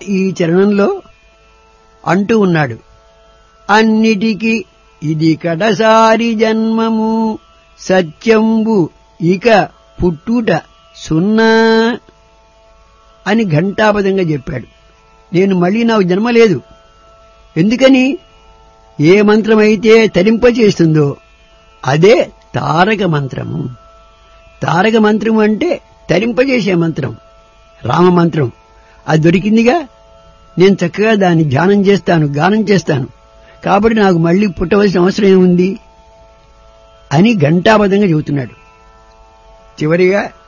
ఈ చరణంలో అంటూ ఉన్నాడు అన్నిటికీ ఇది కడసారి జన్మము సత్యంబు ఇక పుట్టుట సున్నా అని ఘంటాపదంగా చెప్పాడు నేను మళ్ళీ నాకు జన్మ లేదు ఎందుకని ఏ మంత్రమైతే తరింపచేస్తుందో అదే తారక మంత్రము తారక మంత్రం అంటే తరింపజేసే మంత్రం రామ మంత్రం అది దొరికిందిగా నేను చక్కగా దాన్ని ధ్యానం చేస్తాను గానం చేస్తాను కాబట్టి నాకు మళ్ళీ పుట్టవలసిన అవసరం ఏముంది అని ఘంటాబద్ధంగా చెబుతున్నాడు చివరిగా